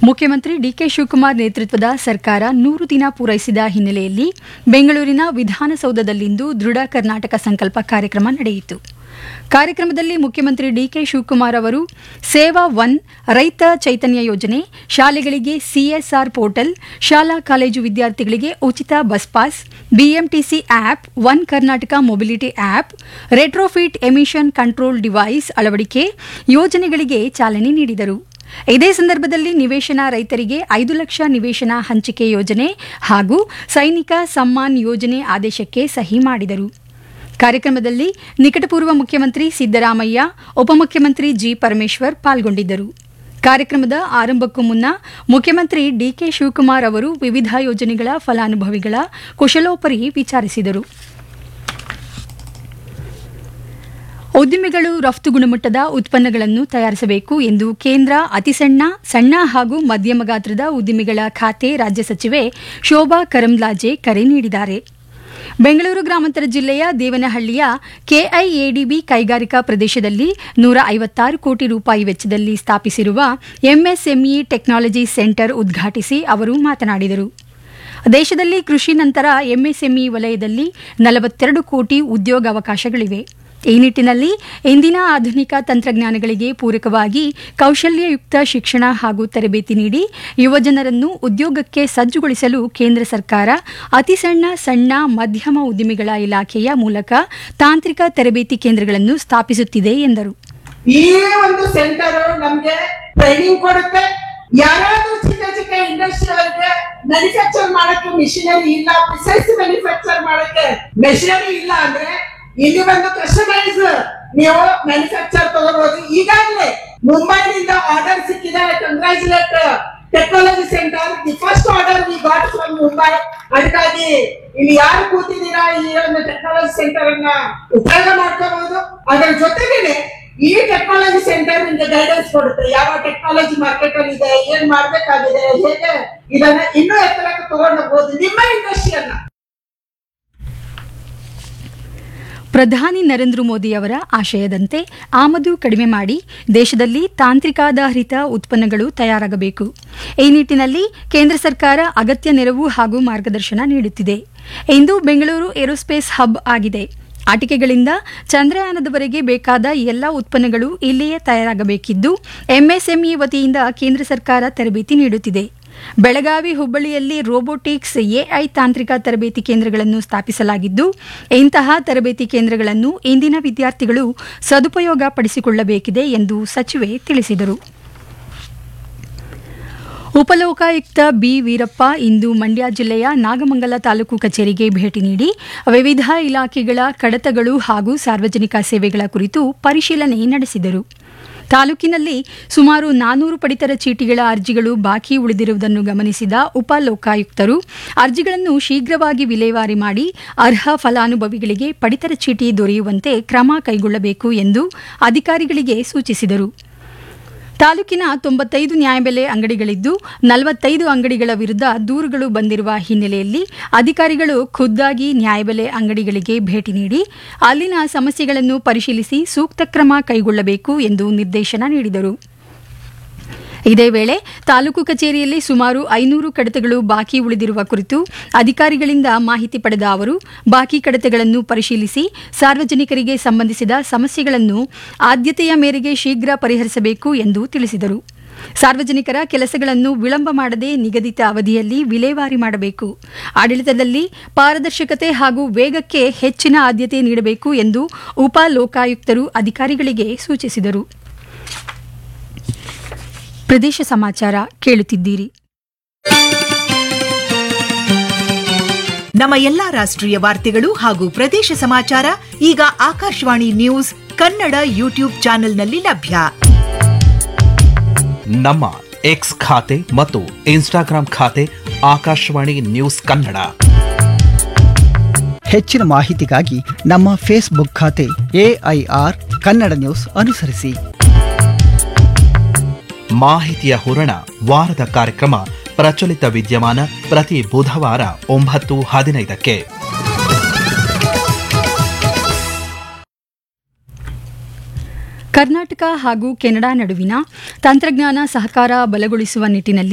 ಮುಖ್ಯಮಂತ್ರಿ ಡಿಕೆ ಶಿವಕುಮಾರ್ ನೇತೃತ್ವದ ಸರ್ಕಾರ ನೂರು ದಿನ ಪೂರೈಸಿದ ಹಿನ್ನೆಲೆಯಲ್ಲಿ ಬೆಂಗಳೂರಿನ ವಿಧಾನಸೌಧದಲ್ಲಿಂದು ದೃಢ ಕರ್ನಾಟಕ ಸಂಕಲ್ಪ ಕಾರ್ಯಕ್ರಮ ನಡೆಯಿತು ಕಾರ್ಯಕ್ರಮದಲ್ಲಿ ಮುಖ್ಯಮಂತ್ರಿ ಡಿಕೆ ಶಿವಕುಮಾರ್ ಅವರು ಸೇವಾ ಒನ್ ರೈತ ಚೈತನ್ಯ ಯೋಜನೆ ಶಾಲೆಗಳಿಗೆ ಸಿಎಸ್ಆರ್ ಪೋರ್ಟಲ್ ಶಾಲಾ ಕಾಲೇಜು ವಿದ್ಯಾರ್ಥಿಗಳಿಗೆ ಉಚಿತ bus pass BMTC app one Karnataka mobility app retrofit emission control device ಅಳವಡಿಕೆ ಯೋಜನೆಗಳಿಗೆ ಚಾಲನೆ ನೀಡಿದರು ಇದೇ ಸಂದರ್ಭದಲ್ಲಿ ನಿವೇಶನ ರೈತರಿಗೆ ಐದು ಲಕ್ಷ ನಿವೇಶನ ಹಂಚಿಕೆ ಯೋಜನೆ ಹಾಗೂ ಸೈನಿಕ ಸಮ್ಮಾನ್ ಯೋಜನೆ ಆದೇಶಕ್ಕೆ ಸಹಿ ಮಾಡಿದರು ಕಾರ್ಯಕ್ರಮದಲ್ಲಿ ನಿಕಟಪೂರ್ವ ಮುಖ್ಯಮಂತ್ರಿ ಸಿದ್ದರಾಮಯ್ಯ ಉಪಮುಖ್ಯಮಂತ್ರಿ ಜಿ ಪರಮೇಶ್ವರ್ ಪಾಲ್ಗೊಂಡಿದ್ದರು ಕಾರ್ಯಕ್ರಮದ ಆರಂಭಕ್ಕೂ ಮುನ್ನ ಮುಖ್ಯಮಂತ್ರಿ ಡಿಕೆ ಶಿವಕುಮಾರ್ ಅವರು ವಿವಿಧ ಯೋಜನೆಗಳ ಫಲಾನುಭವಿಗಳ ಕುಶಲೋಪರಿ ವಿಚಾರಿಸಿದರು ಉದ್ಯಮಿಗಳು ರಫ್ತು ಗುಣಮಟ್ಟದ ಉತ್ಪನ್ನಗಳನ್ನು ತಯಾರಿಸಬೇಕು ಎಂದು ಕೇಂದ್ರ ಅತಿಸಣ್ಣ ಸಣ್ಣ ಹಾಗೂ ಮಧ್ಯಮ ಗಾತ್ರದ ಉದ್ಯಮಿಗಳ ಖಾತೆ ರಾಜ್ಯ ಸಚಿವೆ ಶೋಭಾ ಕರಂದ್ಲಾಜೆ ಕರೆ ನೀಡಿದ್ದಾರೆ ಬೆಂಗಳೂರು ಗ್ರಾಮಾಂತರ ಜಿಲ್ಲೆಯ ದೇವನಹಳ್ಳಿಯ ಕೆಐಎಡಿಬಿ ಕೈಗಾರಿಕಾ ಪ್ರದೇಶದಲ್ಲಿ ನೂರ ಐವತ್ತಾರು ಕೋಟಿ ರೂಪಾಯಿ ವೆಚ್ಚದಲ್ಲಿ ಸ್ಥಾಪಿಸಿರುವ ಎಂಎಸ್ಎಂಇ ಟೆಕ್ನಾಲಜಿ ಸೆಂಟರ್ ಉದ್ಘಾಟಿಸಿ ಅವರು ಮಾತನಾಡಿದರು ದೇಶದಲ್ಲಿ ಕೃಷಿ ನಂತರ ಎಂಎಸ್ಎಂಇ ವಲಯದಲ್ಲಿ ನಲವತ್ತೆರಡು ಕೋಟಿ ಉದ್ಯೋಗಾವಕಾಶಗಳಿವೆ ಈ ನಿಟ್ಟಿನಲ್ಲಿ ಇಂದಿನ ಆಧುನಿಕ ತಂತ್ರಜ್ಞಾನಗಳಿಗೆ ಪೂರಕವಾಗಿ ಕೌಶಲ್ಯಯುಕ್ತ ಶಿಕ್ಷಣ ಹಾಗೂ ತರಬೇತಿ ನೀಡಿ ಯುವಜನರನ್ನು ಉದ್ಯೋಗಕ್ಕೆ ಸಜ್ಜುಗೊಳಿಸಲು ಕೇಂದ್ರ ಸರ್ಕಾರ ಅತಿ ಸಣ್ಣ ಸಣ್ಣ ಮಧ್ಯಮ ಉದ್ಯಮಿಗಳ ಇಲಾಖೆಯ ಮೂಲಕ ತಾಂತ್ರಿಕ ತರಬೇತಿ ಕೇಂದ್ರಗಳನ್ನು ಸ್ಥಾಪಿಸುತ್ತಿದೆ ಎಂದರು ಈ ಒಂದು ಸೆಂಟರ್ ನಮ್ಗೆ ಟ್ರೈನಿಂಗ್ ಕೊಡುತ್ತೆ ಯಾರಾದ್ರೂ ಚಿಕ್ಕ ಚಿಕ್ಕ ಇಂಡಸ್ಟ್ರಿ ಅವರಿಗೆ ಮ್ಯಾನುಫ್ಯಾಕ್ಚರ್ ಮಾಡಕ್ಕೆ ಮಿಷಿನರಿ ಇಲ್ಲ ಪ್ರಿಸೈಸ್ ಮ್ಯಾನುಫ್ಯಾಕ್ಚರ್ ಮಾಡಕ್ಕೆ ಮೆಷಿನರಿ ಇಲ್ಲ ಅಂದ್ರೆ ಇಲ್ಲಿ ಒಂದು ಕಸ್ಟಮೈಸ್ ನೀವು ಮ್ಯಾನುಫ್ಯಾಕ್ಚರ್ ತಗೋಬಹುದು ಈಗಾಗಲೇ ಮುಂಬೈನಿಂದ ಆರ್ಡರ್ ಸಿಕ್ಕಿದೆ congratulate technology centre the first order we got from Mumbai ಅದಕ್ಕಾಗಿ ಇಲ್ಲಿ ಯಾರು ಕೂತಿದ್ದೀರಾ ಈ ಒಂದು ಟೆಕ್ನಾಲಜಿ ಸೆಂಟರ್ ಅನ್ನ ಉಪಯೋಗ ಮಾಡ್ಕೋಬಹುದು ಅದರ ಜೊತೆಗೇನೆ ಈ ಟೆಕ್ನಾಲಜಿ ಸೆಂಟರ್ ನಿಮ್ಗೆ ಗೈಡೆನ್ಸ್ ಕೊಡುತ್ತೆ ಯಾವ ಟೆಕ್ನಾಲಜಿ ಮಾರ್ಕೆಟ್ ಅಲ್ಲಿ ಇದೆ ಏನ್ ಮಾಡ್ಬೇಕಾಗಿದೆ ಹೇಗೆ ಇದನ್ನ ಇನ್ನೂ ಎತ್ತರಕ್ಕೆ ತಗೊಂಡು ಹೋಗ್ಬೋದು ನಿಮ್ಮ ಇಂಡಸ್ಟ್ರಿಯನ್ನ ಪ್ರಧಾನಿ ನರೇಂದ್ರ ಮೋದಿ ಅವರ ಆಶಯದಂತೆ ಆಮದು ಕಡಿಮೆ ಮಾಡಿ ದೇಶದಲ್ಲಿ ತಾಂತ್ರಿಕಾಧಾರಿತ ಉತ್ಪನ್ನಗಳು ತಯಾರಾಗಬೇಕು ಈ ನಿಟ್ಟಿನಲ್ಲಿ ಕೇಂದ್ರ ಸರ್ಕಾರ ಅಗತ್ಯ ನೆರವು ಹಾಗೂ ಮಾರ್ಗದರ್ಶನ ನೀಡುತ್ತಿದೆ ಇಂದು ಬೆಂಗಳೂರು ಏರೋಸ್ಪೇಸ್ ಹಬ್ ಆಗಿದೆ ಆಟಿಕೆಗಳಿಂದ ಚಂದ್ರಯಾನದವರೆಗೆ ಬೇಕಾದ ಎಲ್ಲ ಉತ್ಪನ್ನಗಳು ಇಲ್ಲಿಯೇ ತಯಾರಾಗಬೇಕಿದ್ದು ಎಂಎಸ್ಎಂಇ ವತಿಯಿಂದ ಕೇಂದ್ರ ಸರ್ಕಾರ ತರಬೇತಿ ನೀಡುತ್ತಿದೆ ಬೆಳಗಾವಿ ಹುಬ್ಬಳ್ಳಿಯಲ್ಲಿ ರೋಬೋಟಿಕ್ಸ್ ಎಐ ತಾಂತ್ರಿಕ ತರಬೇತಿ ಕೇಂದ್ರಗಳನ್ನು ಸ್ಥಾಪಿಸಲಾಗಿದ್ದು ಇಂತಹ ತರಬೇತಿ ಕೇಂದ್ರಗಳನ್ನು ಇಂದಿನ ವಿದ್ಯಾರ್ಥಿಗಳು ಸದುಪಯೋಗ ಪಡಿಸಿಕೊಳ್ಳಬೇಕಿದೆ ಎಂದು ಸಚಿವೆ ತಿಳಿಸಿದರು ಉಪಲೋಕಾಯುಕ್ತ ಬಿ ವೀರಪ್ಪ ಇಂದು ಮಂಡ್ಯ ಜಿಲ್ಲೆಯ ನಾಗಮಂಗಲ ತಾಲೂಕು ಕಚೇರಿಗೆ ಭೇಟಿ ನೀಡಿ ವಿವಿಧ ಇಲಾಖೆಗಳ ಕಡತಗಳು ಹಾಗೂ ಸಾರ್ವಜನಿಕ ಸೇವೆಗಳ ಕುರಿತು ಪರಿಶೀಲನೆ ನಡೆಸಿದರು ತಾಲೂಕಿನಲ್ಲಿ ಸುಮಾರು ನಾನೂರು ಪಡಿತರ ಚೀಟಿಗಳ ಅರ್ಜಿಗಳು ಬಾಕಿ ಉಳಿದಿರುವುದನ್ನು ಗಮನಿಸಿದ ಉಪ ಲೋಕಾಯುಕ್ತರು ಅರ್ಜಿಗಳನ್ನು ಶೀಘ್ರವಾಗಿ ವಿಲೇವಾರಿ ಮಾಡಿ ಅರ್ಹ ಫಲಾನುಭವಿಗಳಿಗೆ ಪಡಿತರ ಚೀಟಿ ದೊರೆಯುವಂತೆ ಕ್ರಮ ಕೈಗೊಳ್ಳಬೇಕು ಎಂದು ಅಧಿಕಾರಿಗಳಿಗೆ ಸೂಚಿಸಿದರು ತಾಲೂಕಿನ ತೊಂಬತ್ತೈದು ನ್ಯಾಯಬೆಲೆ ಅಂಗಡಿಗಳಿದ್ದು ನಲವತ್ತೈದು ಅಂಗಡಿಗಳ ವಿರುದ್ಧ ದೂರುಗಳು ಬಂದಿರುವ ಹಿನ್ನೆಲೆಯಲ್ಲಿ ಅಧಿಕಾರಿಗಳು ಖುದ್ದಾಗಿ ನ್ಯಾಯಬೆಲೆ ಅಂಗಡಿಗಳಿಗೆ ಭೇಟಿ ನೀಡಿ ಅಲ್ಲಿನ ಸಮಸ್ಯೆಗಳನ್ನು ಪರಿಶೀಲಿಸಿ ಸೂಕ್ತ ಕ್ರಮ ಕೈಗೊಳ್ಳಬೇಕು ಎಂದು ನಿರ್ದೇಶನ ನೀಡಿದರು ಇದೇ ವೇಳೆ ತಾಲೂಕು ಕಚೇರಿಯಲ್ಲಿ ಸುಮಾರು ಐನೂರು ಕಡತಗಳು ಬಾಕಿ ಉಳಿದಿರುವ ಕುರಿತು ಅಧಿಕಾರಿಗಳಿಂದ ಮಾಹಿತಿ ಪಡೆದ ಅವರು ಬಾಕಿ ಕಡತಗಳನ್ನು ಪರಿಶೀಲಿಸಿ ಸಾರ್ವಜನಿಕರಿಗೆ ಸಂಬಂಧಿಸಿದ ಸಮಸ್ಯೆಗಳನ್ನು ಆದ್ಯತೆಯ ಮೇರೆಗೆ ಶೀಘ್ರ ಪರಿಹರಿಸಬೇಕು ಎಂದು ತಿಳಿಸಿದರು ಸಾರ್ವಜನಿಕರ ಕೆಲಸಗಳನ್ನು ವಿಳಂಬ ಮಾಡದೆ ನಿಗದಿತ ಅವಧಿಯಲ್ಲಿ ವಿಲೇವಾರಿ ಮಾಡಬೇಕು ಆಡಳಿತದಲ್ಲಿ ಪಾರದರ್ಶಕತೆ ಹಾಗೂ ವೇಗಕ್ಕೆ ಹೆಚ್ಚಿನ ಆದ್ಯತೆ ನೀಡಬೇಕು ಎಂದು ಉಪ ಲೋಕಾಯುಕ್ತರು ಅಧಿಕಾರಿಗಳಿಗೆ ಸೂಚಿಸಿದರು ಪ್ರದೇಶ ಸಮಾಚಾರ ಕೇಳುತ್ತಿದ್ದೀರಿ ನಮ್ಮ ಎಲ್ಲಾ ರಾಷ್ಟ್ರೀಯ ವಾರ್ತೆಗಳು ಹಾಗೂ ಪ್ರದೇಶ ಸಮಾಚಾರ ಈಗ ಆಕಾಶವಾಣಿ ನ್ಯೂಸ್ ಕನ್ನಡ ಯೂಟ್ಯೂಬ್ ಚಾನೆಲ್ನಲ್ಲಿ ಲಭ್ಯ ನಮ್ಮ ಎಕ್ಸ್ ಖಾತೆ ಮತ್ತು ಇನ್ಸ್ಟಾಗ್ರಾಂ ಖಾತೆ ಆಕಾಶವಾಣಿ ನ್ಯೂಸ್ ಕನ್ನಡ ಹೆಚ್ಚಿನ ಮಾಹಿತಿಗಾಗಿ ನಮ್ಮ ಫೇಸ್ಬುಕ್ ಖಾತೆ ಎಐಆರ್ ಕನ್ನಡ ನ್ಯೂಸ್ ಅನುಸರಿಸಿ ಮಾಹಿತಿಯ ಹೂರಣ ವಾರದ ಕಾರ್ಯಕ್ರಮ ಪ್ರಚಲಿತ ವಿದ್ಯಮಾನ ಪ್ರತಿ ಬುಧವಾರ ಒಂಬತ್ತು ಹದಿನೈದಕ್ಕೆ ಕರ್ನಾಟಕ ಹಾಗೂ ಕೆನಡಾ ನಡುವಿನ ತಂತ್ರಜ್ಞಾನ ಸಹಕಾರ ಬಲಗೊಳಿಸುವ ನಿಟ್ಟಿನಲ್ಲಿ